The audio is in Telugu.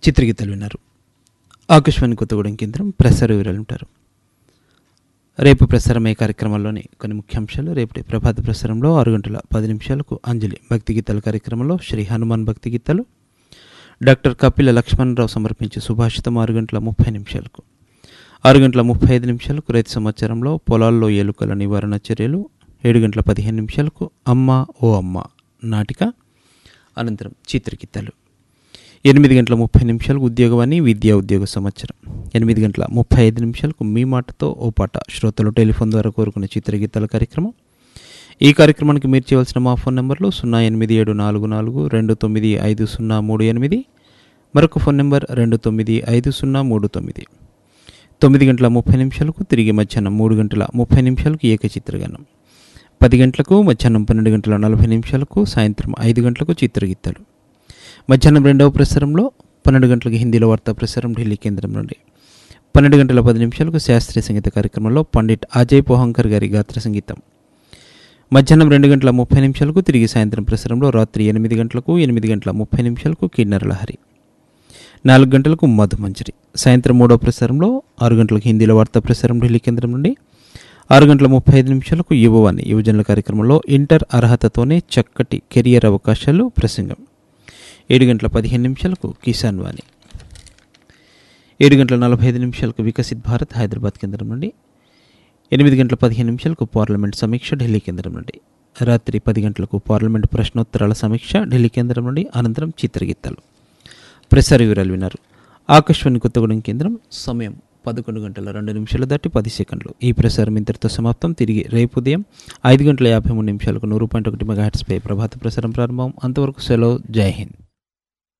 చిత్రగీతలు విన్నారు ఆకాశవాణి కొత్తగూడెం కేంద్రం ప్రసార వివరాలు ఉంటారు రేపు ప్రసారమయ్యే కార్యక్రమాల్లోని కొన్ని ముఖ్యాంశాలు రేపటి ప్రభాత ప్రసారంలో ఆరు గంటల పది నిమిషాలకు అంజలి భక్తి గీతాల కార్యక్రమంలో శ్రీ హనుమాన్ భక్తి గీతాలు డాక్టర్ కపిల లక్ష్మణరావు సమర్పించే సుభాషితం ఆరు గంటల ముప్పై నిమిషాలకు ఆరు గంటల ముప్పై ఐదు నిమిషాలకు రైతు సమాచారంలో పొలాల్లో ఎలుకల నివారణ చర్యలు ఏడు గంటల పదిహేను నిమిషాలకు అమ్మ ఓ అమ్మ నాటిక అనంతరం చిత్రగీతాలు ఎనిమిది గంటల ముప్పై నిమిషాలకు ఉద్యోగవాణి విద్యా ఉద్యోగ సంవత్సరం ఎనిమిది గంటల ముప్పై ఐదు నిమిషాలకు మీ మాటతో ఓ పాట శ్రోతలు టెలిఫోన్ ద్వారా కోరుకునే చిత్రగీతాల కార్యక్రమం ఈ కార్యక్రమానికి మీరు చేయవలసిన మా ఫోన్ నెంబర్లు సున్నా ఎనిమిది ఏడు నాలుగు నాలుగు రెండు తొమ్మిది ఐదు సున్నా మూడు ఎనిమిది మరొక ఫోన్ నెంబర్ రెండు తొమ్మిది ఐదు సున్నా మూడు తొమ్మిది తొమ్మిది గంటల ముప్పై నిమిషాలకు తిరిగి మధ్యాహ్నం మూడు గంటల ముప్పై నిమిషాలకు ఏకచిత్రగానం పది గంటలకు మధ్యాహ్నం పన్నెండు గంటల నలభై నిమిషాలకు సాయంత్రం ఐదు గంటలకు చిత్రగీతాలు మధ్యాహ్నం రెండవ ప్రసారంలో పన్నెండు గంటలకు హిందీలో వార్తా ప్రసారం ఢిల్లీ కేంద్రం నుండి పన్నెండు గంటల పది నిమిషాలకు శాస్త్రీయ సంగీత కార్యక్రమంలో పండిట్ అజయ్ పోహంకర్ గారి గాత్ర సంగీతం మధ్యాహ్నం రెండు గంటల ముప్పై నిమిషాలకు తిరిగి సాయంత్రం ప్రసారంలో రాత్రి ఎనిమిది గంటలకు ఎనిమిది గంటల ముప్పై నిమిషాలకు కిన్నెర లహరి నాలుగు గంటలకు మధుమంజరి సాయంత్రం మూడవ ప్రసారంలో ఆరు గంటలకు హిందీలో వార్తా ప్రసారం ఢిల్లీ కేంద్రం నుండి ఆరు గంటల ముప్పై ఐదు నిమిషాలకు యువవాణి యువజనుల కార్యక్రమంలో ఇంటర్ అర్హతతోనే చక్కటి కెరియర్ అవకాశాలు ప్రసంగం ఏడు గంటల పదిహేను నిమిషాలకు కిసాన్ వాణి ఏడు గంటల నలభై ఐదు నిమిషాలకు వికసిత్ భారత్ హైదరాబాద్ కేంద్రం నుండి ఎనిమిది గంటల పదిహేను నిమిషాలకు పార్లమెంట్ సమీక్ష ఢిల్లీ కేంద్రం నుండి రాత్రి పది గంటలకు పార్లమెంట్ ప్రశ్నోత్తరాల సమీక్ష ఢిల్లీ కేంద్రం నుండి అనంతరం చిత్రగీతాలు ప్రసార వివరాలు విన్నారు ఆకాశవాణి కొత్తగూడెం కేంద్రం సమయం పదకొండు గంటల రెండు నిమిషాలు దాటి పది సెకండ్లు ఈ ప్రసారం ఇంతటితో సమాప్తం తిరిగి రేపు ఉదయం ఐదు గంటల యాభై మూడు నిమిషాలకు నూరు పాయింట్ ఒకటి మెగా పై ప్రభాత ప్రసారం ప్రారంభం అంతవరకు సెలవు జై హింద్